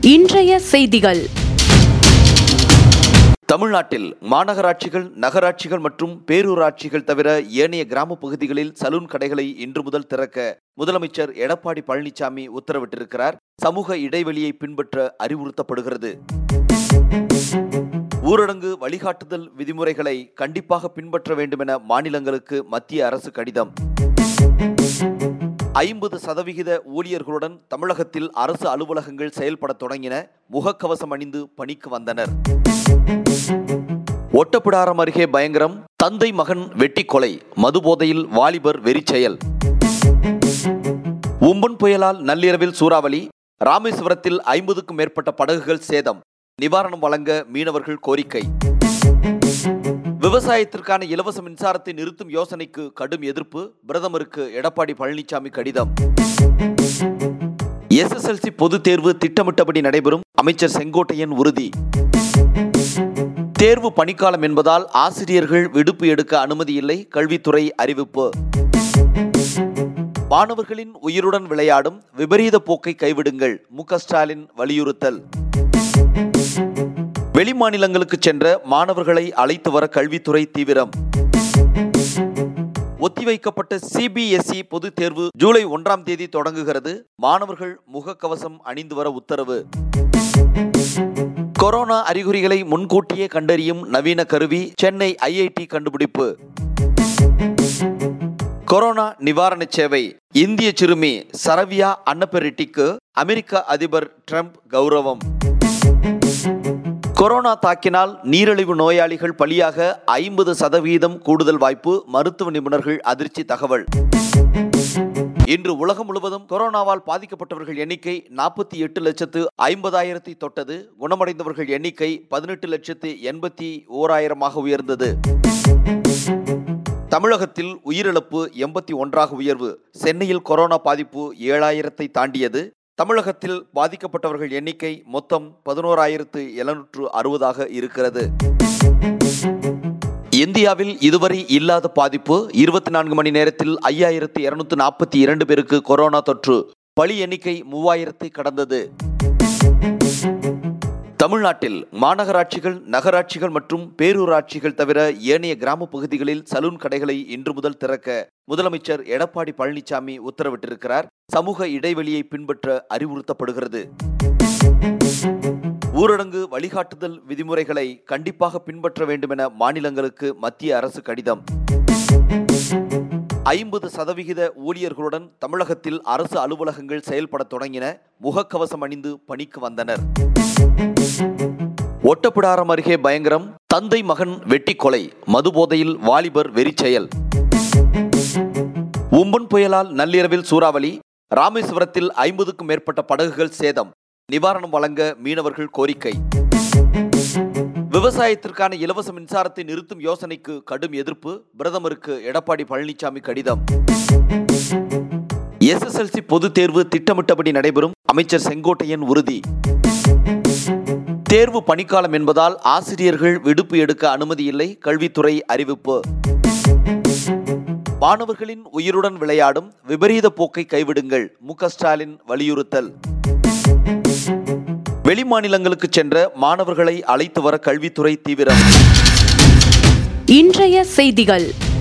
இன்றைய செய்திகள் தமிழ்நாட்டில் மாநகராட்சிகள் நகராட்சிகள் மற்றும் பேரூராட்சிகள் தவிர ஏனைய கிராம பகுதிகளில் சலூன் கடைகளை இன்று முதல் திறக்க முதலமைச்சர் எடப்பாடி பழனிசாமி உத்தரவிட்டிருக்கிறார் சமூக இடைவெளியை பின்பற்ற அறிவுறுத்தப்படுகிறது ஊரடங்கு வழிகாட்டுதல் விதிமுறைகளை கண்டிப்பாக பின்பற்ற வேண்டுமென மாநிலங்களுக்கு மத்திய அரசு கடிதம் ஐம்பது சதவிகித ஊழியர்களுடன் தமிழகத்தில் அரசு அலுவலகங்கள் செயல்பட தொடங்கின முகக்கவசம் அணிந்து பணிக்கு வந்தனர் ஒட்டப்பிடாரம் அருகே பயங்கரம் தந்தை மகன் வெட்டி கொலை மதுபோதையில் வாலிபர் வெறிச்செயல் உம்பன் புயலால் நள்ளிரவில் சூறாவளி ராமேஸ்வரத்தில் ஐம்பதுக்கும் மேற்பட்ட படகுகள் சேதம் நிவாரணம் வழங்க மீனவர்கள் கோரிக்கை விவசாயத்திற்கான இலவச மின்சாரத்தை நிறுத்தும் யோசனைக்கு கடும் எதிர்ப்பு பிரதமருக்கு எடப்பாடி பழனிசாமி கடிதம் எஸ்எஸ்எல்சி பொதுத் தேர்வு திட்டமிட்டபடி நடைபெறும் அமைச்சர் செங்கோட்டையன் உறுதி தேர்வு பணிக்காலம் என்பதால் ஆசிரியர்கள் விடுப்பு எடுக்க அனுமதி இல்லை கல்வித்துறை அறிவிப்பு மாணவர்களின் உயிருடன் விளையாடும் விபரீத போக்கை கைவிடுங்கள் மு க ஸ்டாலின் வலியுறுத்தல் வெளிமாநிலங்களுக்கு சென்ற மாணவர்களை அழைத்து வர கல்வித்துறை தீவிரம் ஒத்திவைக்கப்பட்ட சிபிஎஸ்இ பொதுத் தேர்வு ஜூலை ஒன்றாம் தேதி தொடங்குகிறது மாணவர்கள் முகக்கவசம் அணிந்து வர உத்தரவு கொரோனா அறிகுறிகளை முன்கூட்டியே கண்டறியும் நவீன கருவி சென்னை ஐஐடி கண்டுபிடிப்பு கொரோனா நிவாரண சேவை இந்திய சிறுமி சரவியா அன்னபெரிட்டிக்கு அமெரிக்க அதிபர் ட்ரம்ப் கௌரவம் கொரோனா தாக்கினால் நீரிழிவு நோயாளிகள் பலியாக ஐம்பது சதவீதம் கூடுதல் வாய்ப்பு மருத்துவ நிபுணர்கள் அதிர்ச்சி தகவல் இன்று உலகம் முழுவதும் கொரோனாவால் பாதிக்கப்பட்டவர்கள் எண்ணிக்கை நாற்பத்தி எட்டு லட்சத்து ஐம்பதாயிரத்தை தொட்டது குணமடைந்தவர்கள் எண்ணிக்கை பதினெட்டு லட்சத்து எண்பத்தி ஓராயிரமாக உயர்ந்தது தமிழகத்தில் உயிரிழப்பு எண்பத்தி ஒன்றாக உயர்வு சென்னையில் கொரோனா பாதிப்பு ஏழாயிரத்தை தாண்டியது தமிழகத்தில் பாதிக்கப்பட்டவர்கள் எண்ணிக்கை மொத்தம் பதினோராயிரத்து எழுநூற்று அறுபதாக இருக்கிறது இந்தியாவில் இதுவரை இல்லாத பாதிப்பு இருபத்தி நான்கு மணி நேரத்தில் ஐயாயிரத்து இருநூத்தி நாற்பத்தி இரண்டு பேருக்கு கொரோனா தொற்று பலி எண்ணிக்கை மூவாயிரத்தை கடந்தது தமிழ்நாட்டில் மாநகராட்சிகள் நகராட்சிகள் மற்றும் பேரூராட்சிகள் தவிர ஏனைய கிராம பகுதிகளில் சலூன் கடைகளை இன்று முதல் திறக்க முதலமைச்சர் எடப்பாடி பழனிசாமி உத்தரவிட்டிருக்கிறார் சமூக இடைவெளியை பின்பற்ற அறிவுறுத்தப்படுகிறது ஊரடங்கு வழிகாட்டுதல் விதிமுறைகளை கண்டிப்பாக பின்பற்ற வேண்டுமென மாநிலங்களுக்கு மத்திய அரசு கடிதம் ஐம்பது சதவிகித ஊழியர்களுடன் தமிழகத்தில் அரசு அலுவலகங்கள் செயல்பட தொடங்கின முகக்கவசம் அணிந்து பணிக்கு வந்தனர் ஒட்டப்பிடாரம் அருகே பயங்கரம் தந்தை மகன் வெட்டி கொலை மதுபோதையில் வாலிபர் வெறிச்செயல் உம்பன் புயலால் நள்ளிரவில் சூறாவளி ராமேஸ்வரத்தில் ஐம்பதுக்கும் மேற்பட்ட படகுகள் சேதம் நிவாரணம் வழங்க மீனவர்கள் கோரிக்கை விவசாயத்திற்கான இலவச மின்சாரத்தை நிறுத்தும் யோசனைக்கு கடும் எதிர்ப்பு பிரதமருக்கு எடப்பாடி பழனிசாமி கடிதம் எஸ்எஸ்எல்சி பொதுத் தேர்வு திட்டமிட்டபடி நடைபெறும் அமைச்சர் செங்கோட்டையன் உறுதி தேர்வு பணிக்காலம் என்பதால் ஆசிரியர்கள் விடுப்பு எடுக்க அனுமதி இல்லை கல்வித்துறை அறிவிப்பு மாணவர்களின் உயிருடன் விளையாடும் விபரீத போக்கை கைவிடுங்கள் மு க ஸ்டாலின் வலியுறுத்தல் வெளிமாநிலங்களுக்கு சென்ற மாணவர்களை அழைத்து வர கல்வித்துறை தீவிரம் இன்றைய செய்திகள்